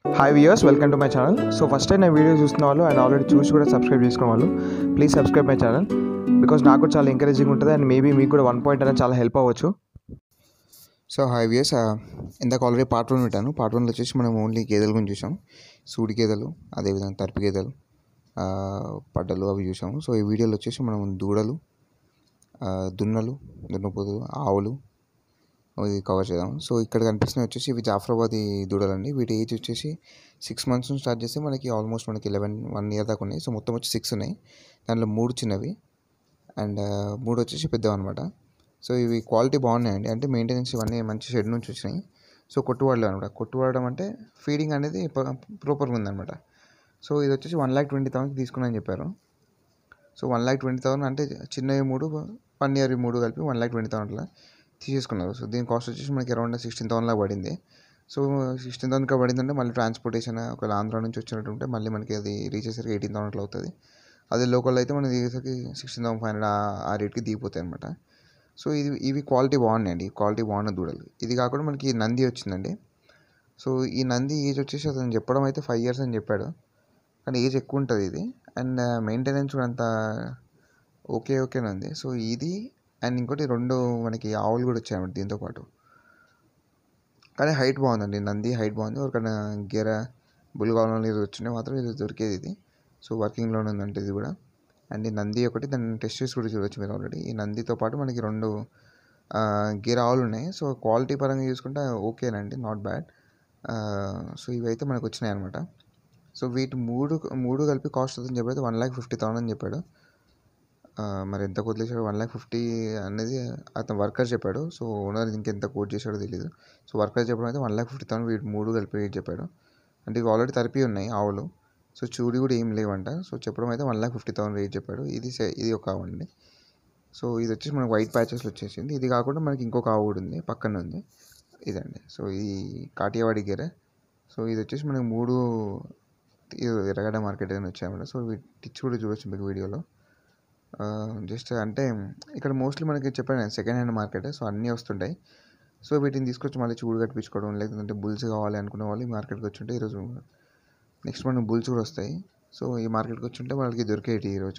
hi viewers welcome to my channel so first time నా video చూస్తున్న వాళ్ళు and already చూసి కూడా సబ్స్క్రైబ్ చేసుకున్న వాళ్ళు please subscribe my channel because నాకు కూడా చాలా ఎంకరేజింగ్ ఉంటుంది అండ్ మేబీ మీకు కూడా వన్ పాయింట్ అనేది చాలా హెల్ప్ అవ్వచ్చు సో హాయ్ వియర్స్ ఇందాక ఆల్రెడీ పార్ట్ వన్ పెట్టాను పార్ట్ వన్లో వచ్చేసి మనం ఓన్లీ గేదెల గురించి చూసాం సూడి గేదెలు అదేవిధంగా తరపు గేదెలు ఆ, పడ్డలు అవి చూసాము సో ఈ వీడియోలో వచ్చేసి మనం దూడలు ఆ, దున్నలు దున్నపోతులు ఆవులు ఇది కవర్ చేద్దాం సో ఇక్కడ కనిపిస్తున్నాయి వచ్చేసి ఇవి జాఫరాబాదీ దూడలు అండి వీటి ఏజ్ వచ్చేసి సిక్స్ మంత్స్ నుంచి స్టార్ట్ చేస్తే మనకి ఆల్మోస్ట్ మనకి లెవెన్ వన్ ఇయర్ దాకా ఉన్నాయి సో మొత్తం వచ్చి సిక్స్ ఉన్నాయి దాంట్లో మూడు చిన్నవి అండ్ మూడు వచ్చేసి పెద్దవి అనమాట సో ఇవి క్వాలిటీ బాగున్నాయండి అంటే మెయింటెనెన్స్ ఇవన్నీ మంచి షెడ్ నుంచి వచ్చినాయి సో కొట్టువాడలు అనమాట కొట్టువాడడం అంటే ఫీడింగ్ అనేది ప్రాపర్గా ఉందన్నమాట సో ఇది వచ్చేసి వన్ ల్యాక్ ట్వంటీ థౌసండ్కి తీసుకున్నాను చెప్పారు so one lakh twenty thousand అంటే చిన్నవి మూడు వన్ ఇయర్ మూడు కలిపి వన్ ల్యాక్ ట్వంటీ థౌసండ్లో తీసేసుకున్నారు సో దీని కాస్ట్ వచ్చేసి మనకి అరౌండ్ సిక్స్టీన్ థౌసండ్ లాగా పడింది సో సిక్స్టీన్ థౌసండ్కి పడిందంటే మళ్ళీ ట్రాన్స్పోర్టేషన్ ఒకవేళ ఆంధ్ర నుంచి వచ్చినట్టు ఉంటే మళ్ళీ మనకి అది రీచ్ అయ్యేసరికి ఎయిటీన్ థౌసండ్ అట్లా అవుతుంది అదే లోకల్ అయితే మనకి దిగేసరికి సిక్స్టీన్ థౌసండ్ ఫైవ్ హండ్రెడ్ ఆ రేట్కి దిగిపోతాయి అనమాట సో ఇది ఇవి క్వాలిటీ బాగున్నాయండి క్వాలిటీ బాగున్న దూడలు ఇది కాకుండా మనకి నంది వచ్చిందండి సో ఈ నంది ఏజ్ వచ్చేసి అతను చెప్పడం అయితే ఫైవ్ ఇయర్స్ అని చెప్పాడు కానీ ఏజ్ ఎక్కువ ఉంటుంది ఇది అండ్ మెయింటెనెన్స్ కూడా అంత ఓకే ఓకేనే ఉంది సో ఇది అండ్ ఇంకోటి రెండు మనకి ఆవులు కూడా వచ్చాయన్నమాట దీంతో పాటు కానీ హైట్ బాగుందండి నంది హైట్ బాగుంది ఎవరికైనా గెర బుల్ కావాలని ఇది వచ్చినా మాత్రం ఇది దొరికేది ఇది సో వర్కింగ్లోనే ఉందంటే ఇది కూడా అండ్ ఈ నంది ఒకటి దాన్ని టెస్ట్ చేసి కూడా చూడొచ్చు మీరు ఆల్రెడీ ఈ నందితో పాటు మనకి రెండు ఆ, గేర్ ఆవులు ఉన్నాయి సో క్వాలిటీ పరంగా చూసుకుంటే ఓకేనండి నాట్ బ్యాడ్ సో ఇవైతే మనకు వచ్చినాయి అనమాట సో వీటి మూడు మూడు కలిపి కాస్ట్ అవుతుందని చెప్పి వన్ ల్యాక్ ఫిఫ్టీ థౌసండ్ అని చెప్పాడు ఆ, మరి ఎంత వదిలేసాడు వన్ ల్యాక్ ఫిఫ్టీ అనేది అతను వర్కర్ చెప్పాడు సో ఓనర్ ఇంకెంత కోట్ చేశాడో తెలియదు సో వర్కర్ చెప్పడం అయితే వన్ ల్యాక్ ఫిఫ్టీ థౌసండ్ వీటి మూడు కలిపి రేట్ చెప్పాడు అంటే ఇవి ఆల్రెడీ తరిపి ఉన్నాయి ఆవులు సో చూడి కూడా ఏం లేవంట సో చెప్పడం అయితే one lakh fifty thousand rate చెప్పాడు ఇది సే- ఇది ఒక ఆవు అండి సో ఇది వచ్చేసి మనకి వైట్ ప్యాచెస్లో వచ్చేసింది ఇది కాకుండా మనకి ఇంకొక ఆవు కూడా ఉంది పక్కన ఉంది ఇదండి సో ఇది కాటియావాడి గేరే సో ఇది వచ్చేసి మనకి మూడు ఇది ఎర్రగడ్డ మార్కెట్ అని వచ్చాయన్నమాట సో టిచ్ కూడా చూడొచ్చు మీకు వీడియోలో జస్ట్ అంటే ఇక్కడ మోస్ట్లీ మనకి చెప్పాను సెకండ్ హ్యాండ్ మార్కెట్ సో అన్నీ వస్తుంటాయి సో వీటిని తీసుకొచ్చి మళ్ళీ చూడు కట్టించుకోవడం లేదంటే బుల్స్ కావాలి అనుకునే వాళ్ళు ఈ మార్కెట్కి వచ్చి ఉంటే ఈరోజు నెక్స్ట్ మనకి బుల్స్ కూడా వస్తాయి సో ఈ మార్కెట్కి వచ్చి ఉంటే వాళ్ళకి దొరికేటి ఈరోజు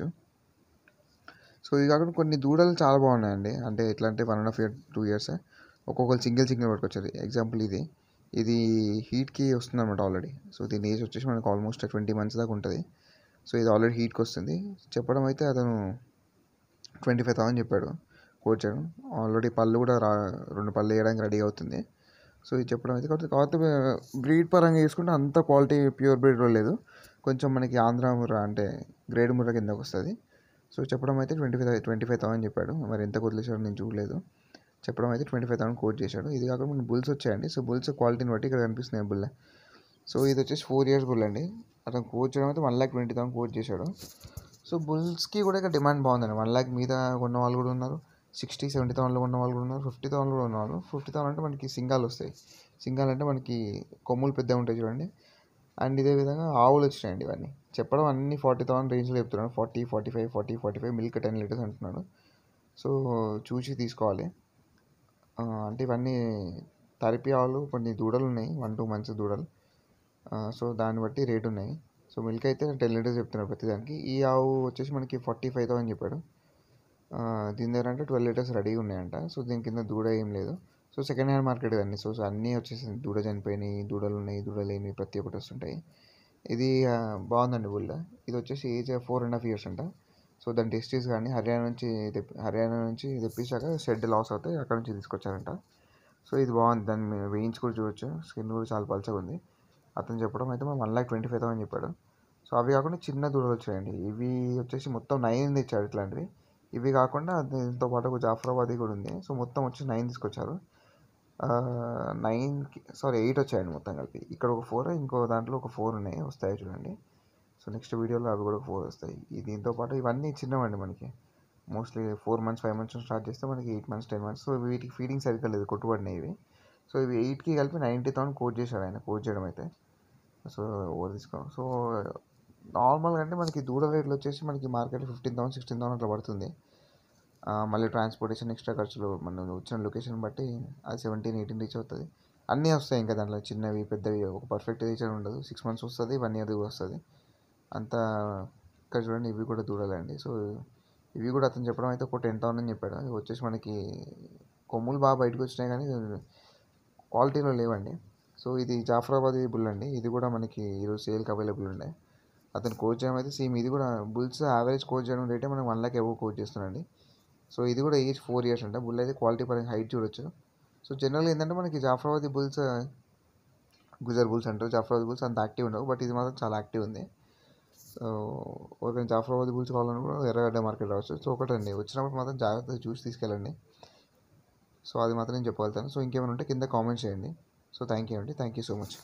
సో ఇది కాకుండా కొన్ని దూడలు చాలా బాగున్నాయండి అంటే ఎట్లా అంటే one and half year two years ఒక్కొక్కరు సింగిల్ సింగిల్ పట్టుకొచ్చారు ఎగ్జాంపుల్ ఇది ఇది హీట్కి వస్తుంది అనమాట ఆల్రెడీ సో దీని ఏజ్ వచ్చేసి మనకు ఆల్మోస్ట్ ట్వంటీ మంత్స్ దాకా ఉంటుంది సో ఇది ఆల్రెడీ హీట్కి వస్తుంది చెప్పడం అయితే అతను ట్వంటీ ఫైవ్ థౌసండ్ చెప్పాడు కోచాడు ఆల్రెడీ పళ్ళు కూడా రా రెండు పళ్ళు వేయడానికి రెడీ అవుతుంది సో ఇది చెప్పడం అయితే కాకపోతే కాకపోతే బ్రీడ్ పరంగా చూసుకుంటే అంత క్వాలిటీ ప్యూర్ బ్రీడ్ లేదు కొంచెం మనకి ఆంధ్ర ముర్రా అంటే గ్రేడ్ ముర్రా కిందకు వస్తుంది సో చెప్పడం అయితే twenty five twenty five thousand చెప్పాడు మరి ఎంత వదిలేసాడో నేను చూడలేదు చెప్పడం అయితే ట్వంటీ ఫైవ్ థౌసండ్ కోట్ చేశాడు ఇది కాకుండా మనకి బుల్స్ వచ్చాయండి సో బుల్స్ క్వాలిటీని బట్టి ఇక్కడ కనిపిస్తున్నాయి బుల్ సో ఇది వచ్చేసి ఫోర్ ఇయర్స్ బుల్ అండి అతను కోచ్ చేయడం అయితే one lakh twenty thousand coach చేశాడు సో బుల్స్కి కూడా ఇక్కడ డిమాండ్ బాగుందండి వన్ ల్యాక్ మీద కొన్న వాళ్ళు కూడా ఉన్నారు సిక్స్టీ సెవెంటీ థౌసండ్లో ఉన్న వాళ్ళు కూడా ఉన్నారు ఫిఫ్టీ థౌసండ్ కూడా ఉన్న వాళ్ళు ఫిఫ్టీ థౌసండ్ అంటే మనకి సింగాలు వస్తాయి సింగాలు అంటే మనకి కొమ్ములు పెద్దగా ఉంటాయి చూడండి అండ్ ఇదే విధంగా ఆవులు వచ్చినాయండి ఇవన్నీ చెప్పడం అన్ని ఫార్టీ థౌసండ్ రేంజ్లో చెప్తున్నాడు forty forty five forty forty five milk ten litres అంటున్నాడు సో చూసి తీసుకోవాలి ఆ, అంటే ఇవన్నీ తరిపి ఆవులు కొన్ని దూడలు ఉన్నాయి వన్ టూ మంత్స్ దూడలు ఆ, సో దాన్ని బట్టి రేట్ ఉన్నాయి సో మిల్క్ అయితే టెన్ లీటర్స్ చెప్తున్నాడు ప్రతిదానికి ఈ ఆవు వచ్చేసి మనకి ఫార్టీ ఫైవ్ థౌసండ్ చెప్పాడు ఆ, దీని దగ్గర అంటే ట్వెల్వ్ లీటర్స్ రెడీగా ఉన్నాయంట సో దీని కింద దూడ ఏం లేదు సో సెకండ్ హ్యాండ్ మార్కెట్ అన్నీ సో సో అన్నీ వచ్చేసి దూడ చనిపోయినాయి దూడలు ఉన్నాయి దూడలు లేని ప్రతి ఒక్కటి వస్తుంటాయి ఇది ఆ, బాగుందండి బుల్ల ఇది వచ్చేసి age four and half years అంట సో దాని టెస్టీస్ కానీ హర్యానా నుంచి తెప్పి హర్యానా నుంచి తెప్పించాక షెడ్ లాస్ అవుతాయి అక్కడ నుంచి తీసుకొచ్చారంట సో ఇది బాగుంది దాన్ని మేము వేయించి కూడా చూడొచ్చు స్కిన్ కూడా చాలా పలచగా ఉంది అతను చెప్పడం అయితే మనం one lakh twenty five thousand చెప్పాడు సో అవి కాకుండా చిన్న దూడలు వచ్చాయండి ఇవి వచ్చేసి మొత్తం నైన్ తెచ్చాడు ఇట్లాంటివి ఇవి కాకుండా దీంతో పాటు ఒక జాఫరాబాదీ కూడా ఉంది సో మొత్తం వచ్చి నైన్ తీసుకొచ్చారు నైన్కి సారీ ఎయిట్ వచ్చాయండి మొత్తం కలిపి ఇక్కడ ఒక ఫోర్ ఇంకో దాంట్లో ఒక ఫోర్ ఉన్నాయి వస్తాయి చూడండి సో నెక్స్ట్ వీడియోలో అవి కూడా ఫోర్ వస్తాయి ఈ దీంతో పాటు ఇవన్నీ చిన్నవండి మనకి mostly four months five months start చేస్తే మనకి eight months ten months so వీటికి ఫీడింగ్ సరిగ్గా లేదు కొట్టుబడినాయి ఇవి సో ఇవి ఎయిట్కి కలిపి నైంటీ థౌసండ్ కోట్ చేశాడు ఆయన కోట్ చేయడం అయితే సో ఓవర్ తీసుకో సో నార్మల్గా అంటే మనకి దూడ రేట్లు వచ్చేసి మనకి market fifteen thousand sixteen thousand అట్లా పడుతుంది ఆ, మళ్ళీ ట్రాన్స్పోర్టేషన్ ఎక్స్ట్రా ఖర్చులు మనం వచ్చిన లొకేషన్ బట్టి అది సెవెంటీన్ ఎయిటీన్ రీచ్ అవుతుంది అన్నీ వస్తాయి ఇంకా దాంట్లో చిన్నవి పెద్దవి ఒక పర్ఫెక్ట్ ఏజ్ ఉండదు సిక్స్ మంత్స్ వస్తుంది వన్ ఇయర్ వస్తుంది అంత ఇక్కడ చూడండి ఇవి కూడా దూడలండి సో ఇవి కూడా అతను చెప్పడం అయితే ఒక టెన్ థౌసండ్ అని చెప్పాడు అది వచ్చేసి మనకి కొమ్ములు బాగా బయటకు వచ్చినాయి కానీ క్వాలిటీలో లేవండి సో ఇది జాఫరాబాద్ బుల్ అండి ఇది కూడా మనకి ఈరోజు సేల్కి అవైలబుల్ ఉండే అతను కోచ్ చేయడం అయితే సేమ్ ఇది కూడా బుల్స్ యావరేజ్ కోచ్ చేయడం రేటే మనం వన్ లాక్ ఎవో కోచ్ చేస్తున్నాండి సో ఇది కూడా ఏజ్ ఫోర్ ఇయర్స్ అంట బుల్ అయితే క్వాలిటీ పరంగా హైట్ చూడొచ్చు సో జనరల్గా ఏంటంటే మనకి జాఫరాబాద్ బుల్స్ గుజర్ బుల్స్ అంటారు జాఫరాబాద్ బుల్స్ అంత యాక్టివ్ ఉండవు బట్ ఇది మాత్రం చాలా యాక్టివ్ ఉంది సో ఒకరిని జాఫరాబాద్ బుల్స్ కావాలని కూడా ఎర్రగడ్డ మార్కెట్ రావచ్చు సో ఒకటండి వచ్చినప్పుడు మాత్రం జాగ్రత్తగా చూసి తీసుకెళ్ళండి సో అది మాత్రం నేను చెప్పగలుగుతాను సో ఇంకేమైనా ఉంటే కింద కామెంట్ చేయండి సో థ్యాంక్ యూ అండి థ్యాంక్ యూ సో మచ్